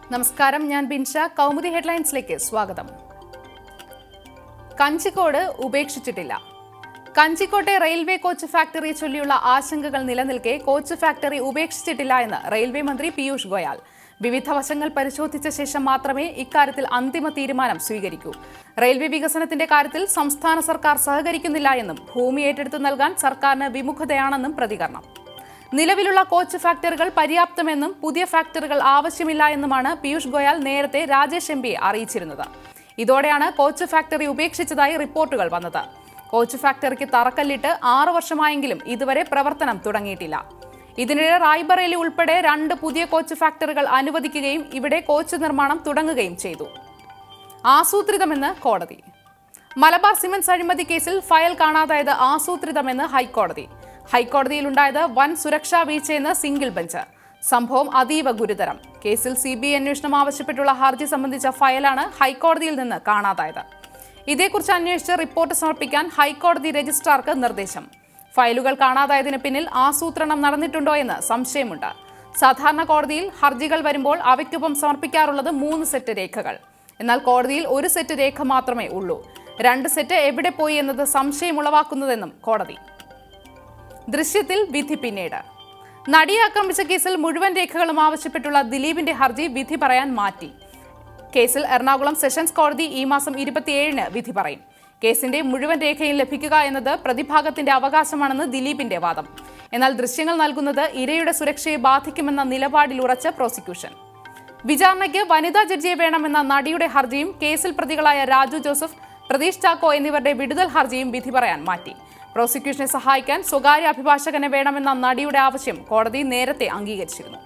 നമസ്കാരം ഞാൻ ബിൻഷ കൗമുദി ഹെഡ്ലൈൻസിലേക്ക് സ്വാഗതം കഞ്ചിക്കോട് ഉപേക്ഷിച്ചിട്ടില്ല കഞ്ചിക്കോട്ടെ റെയിൽവേ കോച്ച് ഫാക്ടറിയെ ചൊല്ലിയുള്ള ആശങ്കകൾ നിലനിൽക്കെ കോച്ച് ഫാക്ടറി ഉപേക്ഷിച്ചിട്ടില്ല എന്ന് റെയിൽവേ മന്ത്രി പീയൂഷ് ഗോയൽ വിവിധ വശങ്ങൾ പരിശോധിച്ച ശേഷം മാത്രമേ ഇക്കാര്യത്തിൽ അന്തിമ തീരുമാനം സ്വീകരിക്കൂ റെയിൽവേ വികസനത്തിന്റെ കാര്യത്തിൽ സംസ്ഥാന സർക്കാർ സഹകരിക്കുന്നില്ല എന്നും ഭൂമി ഏറ്റെടുത്തു നൽകാൻ സർക്കാരിന് വിമുഖതയാണെന്നും പ്രതികരണം നിലവിലുള്ള കോച്ച് ഫാക്ടറികൾ പര്യാപ്തമെന്നും പുതിയ ഫാക്ടറികൾ ആവശ്യമില്ല എന്നുമാണ് പീയൂഷ് ഗോയൽ നേരത്തെ രാജേഷ് എം പിയെ അറിയിച്ചിരുന്നത് ഇതോടെയാണ് കോച്ച് ഫാക്ടറി ഉപേക്ഷിച്ചതായി റിപ്പോർട്ടുകൾ വന്നത് കോച്ച് ഫാക്ടറിക്ക് തറക്കല്ലിട്ട് ആറു വർഷമായെങ്കിലും ഇതുവരെ പ്രവർത്തനം തുടങ്ങിയിട്ടില്ല ഇതിനിടെ റായ്ബറേലി ഉൾപ്പെടെ രണ്ട് പുതിയ കോച്ച് ഫാക്ടറികൾ അനുവദിക്കുകയും ഇവിടെ കോച്ച് നിർമ്മാണം തുടങ്ങുകയും ചെയ്തു ആസൂത്രിതമെന്ന് കോടതി മലബാർ സിമന്റ്സ് അഴിമതി കേസിൽ ഫയൽ കാണാതായത് ആസൂത്രിതമെന്ന് ഹൈക്കോടതി ഹൈക്കോടതിയിലുണ്ടായത് വൻ സുരക്ഷാ വീഴ്ചയെന്ന് സിംഗിൾ ബെഞ്ച് സംഭവം അതീവ ഗുരുതരം കേസിൽ സി ബി ഐ അന്വേഷണം ആവശ്യപ്പെട്ടുള്ള ഹർജി സംബന്ധിച്ച ഫയലാണ് ഹൈക്കോടതിയിൽ നിന്ന് കാണാതായത് ഇതേക്കുറിച്ച് അന്വേഷിച്ച് റിപ്പോർട്ട് സമർപ്പിക്കാൻ ഹൈക്കോടതി രജിസ്ട്രാർക്ക് നിർദ്ദേശം ഫയലുകൾ കാണാതായതിന് പിന്നിൽ ആസൂത്രണം നടന്നിട്ടുണ്ടോ എന്ന് സംശയമുണ്ട് സാധാരണ കോടതിയിൽ ഹർജികൾ വരുമ്പോൾ അവയ്ക്കൊപ്പം സമർപ്പിക്കാറുള്ളത് മൂന്ന് സെറ്റ് രേഖകൾ എന്നാൽ കോടതിയിൽ ഒരു സെറ്റ് രേഖ മാത്രമേ ഉള്ളൂ രണ്ട് സെറ്റ് എവിടെ പോയി എന്നത് സംശയമുളവാക്കുന്നതെന്നും കോടതി ദൃശ്യത്തിൽ വിധി പിന്നീട് നടിയെ ആക്രമിച്ച കേസിൽ മുഴുവൻ രേഖകളും ആവശ്യപ്പെട്ടുള്ള ദിലീപിന്റെ ഹർജി വിധി പറയാൻ മാറ്റി കേസിൽ എറണാകുളം സെഷൻസ് കോടതി ഈ മാസം ഇരുപത്തിയേഴിന് വിധി പറയും കേസിന്റെ മുഴുവൻ രേഖയും ലഭിക്കുക എന്നത് പ്രതിഭാഗത്തിന്റെ അവകാശമാണെന്ന് ദിലീപിന്റെ വാദം എന്നാൽ ദൃശ്യങ്ങൾ നൽകുന്നത് ഇരയുടെ സുരക്ഷയെ ബാധിക്കുമെന്ന നിലപാടിൽ ഉറച്ച പ്രോസിക്യൂഷൻ വിചാരണയ്ക്ക് വനിതാ ജഡ്ജിയെ വേണമെന്ന നടിയുടെ ഹർജിയും കേസിൽ പ്രതികളായ രാജു ജോസഫ് പ്രതീഷ് ചാക്കോ എന്നിവരുടെ വിടുതൽ ഹർജിയും വിധി പറയാൻ മാറ്റി പ്രോസിക്യൂഷനെ സഹായിക്കാൻ സ്വകാര്യ അഭിഭാഷകനെ വേണമെന്ന നടിയുടെ ആവശ്യം കോടതി നേരത്തെ അംഗീകരിച്ചിരുന്നു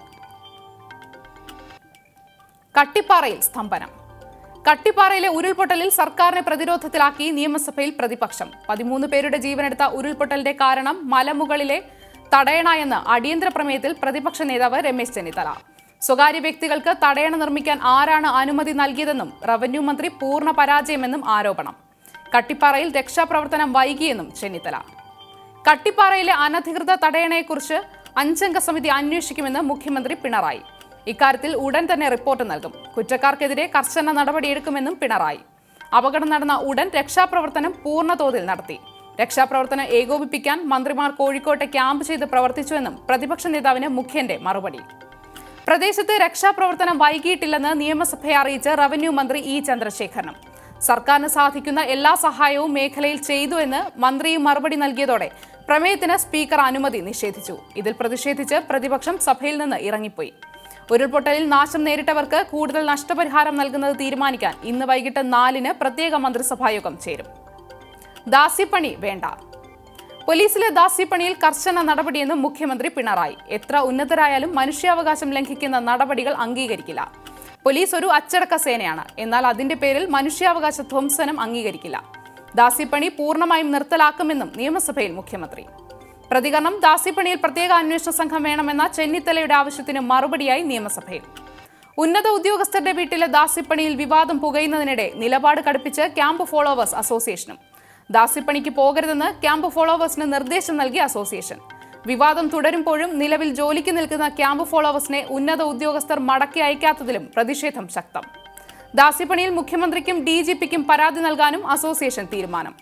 കട്ടിപ്പാറയിൽ സ്തംഭനം കട്ടിപ്പാറയിലെ ഉരുൾപൊട്ടലിൽ സർക്കാരിനെ പ്രതിരോധത്തിലാക്കി നിയമസഭയിൽ പ്രതിപക്ഷം പതിമൂന്ന് പേരുടെ ജീവനെടുത്ത ഉരുൾപൊട്ടലിന്റെ കാരണം മലമുകളിലെ തടയണ എന്ന് അടിയന്തര പ്രമേയത്തിൽ പ്രതിപക്ഷ നേതാവ് രമേശ് ചെന്നിത്തല സ്വകാര്യ വ്യക്തികൾക്ക് തടയണ നിർമ്മിക്കാൻ ആരാണ് അനുമതി നൽകിയതെന്നും റവന്യൂ മന്ത്രി പൂർണ്ണ പരാജയമെന്നും ആരോപണം കട്ടിപ്പാറയിൽ രക്ഷാപ്രവർത്തനം വൈകിയെന്നും ചെന്നിത്തല കട്ടിപ്പാറയിലെ അനധികൃത തടയണയെക്കുറിച്ച് അഞ്ചംഗ സമിതി അന്വേഷിക്കുമെന്ന് മുഖ്യമന്ത്രി പിണറായി ഇക്കാര്യത്തിൽ ഉടൻ തന്നെ റിപ്പോർട്ട് നൽകും കുറ്റക്കാർക്കെതിരെ കർശന നടപടിയെടുക്കുമെന്നും പിണറായി അപകടം നടന്ന ഉടൻ രക്ഷാപ്രവർത്തനം പൂർണ്ണതോതിൽ നടത്തി രക്ഷാപ്രവർത്തനം ഏകോപിപ്പിക്കാൻ മന്ത്രിമാർ കോഴിക്കോട്ടെ ക്യാമ്പ് ചെയ്ത് പ്രവർത്തിച്ചുവെന്നും പ്രതിപക്ഷ നേതാവിന് മുഖ്യന്റെ മറുപടി പ്രദേശത്ത് രക്ഷാപ്രവർത്തനം വൈകിയിട്ടില്ലെന്ന് നിയമസഭയെ അറിയിച്ച് റവന്യൂ മന്ത്രി ഇ ചന്ദ്രശേഖരനും സർക്കാരിന് സാധിക്കുന്ന എല്ലാ സഹായവും മേഖലയിൽ ചെയ്തു എന്ന് മന്ത്രിയും മറുപടി നൽകിയതോടെ പ്രമേയത്തിന് സ്പീക്കർ അനുമതി നിഷേധിച്ചു ഇതിൽ പ്രതിഷേധിച്ച് പ്രതിപക്ഷം സഭയിൽ നിന്ന് ഇറങ്ങിപ്പോയി ഉരുൾപൊട്ടലിൽ നാശം നേരിട്ടവർക്ക് കൂടുതൽ നഷ്ടപരിഹാരം നൽകുന്നത് തീരുമാനിക്കാൻ ഇന്ന് വൈകിട്ട് നാലിന് പ്രത്യേക മന്ത്രിസഭായോഗം ചേരും ദാസിപ്പണി വേണ്ട പോലീസിലെ ദാസിപ്പണിയിൽ കർശന നടപടിയെന്ന് മുഖ്യമന്ത്രി പിണറായി എത്ര ഉന്നതരായാലും മനുഷ്യാവകാശം ലംഘിക്കുന്ന നടപടികൾ അംഗീകരിക്കില്ല പോലീസ് ഒരു അച്ചടക്ക സേനയാണ് എന്നാൽ അതിന്റെ പേരിൽ മനുഷ്യാവകാശ ധ്വംസനം അംഗീകരിക്കില്ല ദാസിപ്പണി പൂർണ്ണമായും നിർത്തലാക്കുമെന്നും നിയമസഭയിൽ മുഖ്യമന്ത്രി പ്രതികരണം ദാസിപ്പണിയിൽ പ്രത്യേക അന്വേഷണ സംഘം വേണമെന്ന ചെന്നിത്തലയുടെ ആവശ്യത്തിന് മറുപടിയായി നിയമസഭയിൽ ഉന്നത ഉദ്യോഗസ്ഥരുടെ വീട്ടിലെ ദാസിപ്പണിയിൽ വിവാദം പുകയുന്നതിനിടെ നിലപാട് കടുപ്പിച്ച് ക്യാമ്പ് ഫോളോവേഴ്സ് അസോസിയേഷനും ദാസിപ്പണിക്ക് പോകരുതെന്ന് ക്യാമ്പ് ഫോളോവേഴ്സിന് നിർദ്ദേശം നൽകി അസോസിയേഷൻ വിവാദം തുടരുമ്പോഴും നിലവിൽ ജോലിക്ക് നിൽക്കുന്ന ക്യാമ്പ് ഫോളോവേഴ്സിനെ ഉന്നത ഉദ്യോഗസ്ഥർ മടക്കി അയക്കാത്തതിലും പ്രതിഷേധം ശക്തം ദാസിപ്പണിയിൽ മുഖ്യമന്ത്രിക്കും ഡി ജി പിക്കും പരാതി നൽകാനും അസോസിയേഷൻ തീരുമാനം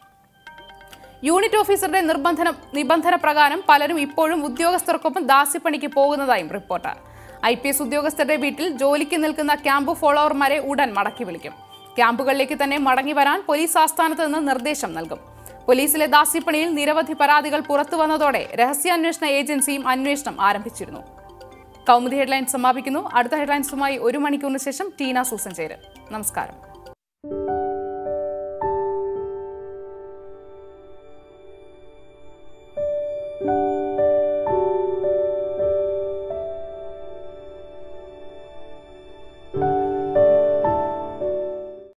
യൂണിറ്റ് ഓഫീസറുടെ നിർബന്ധന നിബന്ധന പ്രകാരം പലരും ഇപ്പോഴും ഉദ്യോഗസ്ഥർക്കൊപ്പം ദാസ്യപ്പണിക്ക് പോകുന്നതായും റിപ്പോർട്ട് ഐ പി എസ് ഉദ്യോഗസ്ഥരുടെ വീട്ടിൽ ജോലിക്ക് നിൽക്കുന്ന ക്യാമ്പ് ഫോളോവർമാരെ ഉടൻ മടക്കി വിളിക്കും ക്യാമ്പുകളിലേക്ക് തന്നെ മടങ്ങി വരാൻ പോലീസ് ആസ്ഥാനത്ത് നിന്ന് നിർദ്ദേശം നൽകും പോലീസിലെ ദാസ്യപ്പണിയിൽ നിരവധി പരാതികൾ പുറത്തു വന്നതോടെ രഹസ്യാന്വേഷണ ഏജൻസിയും അന്വേഷണം ആരംഭിച്ചിരുന്നു കൗമുദി ഹെഡ്ലൈൻസ് സമാപിക്കുന്നു അടുത്ത ഹെഡ്ലൈൻസുമായി ഒരു മണിക്കൂറിന് ശേഷം ടീന സൂസൻ ചേരും നമസ്കാരം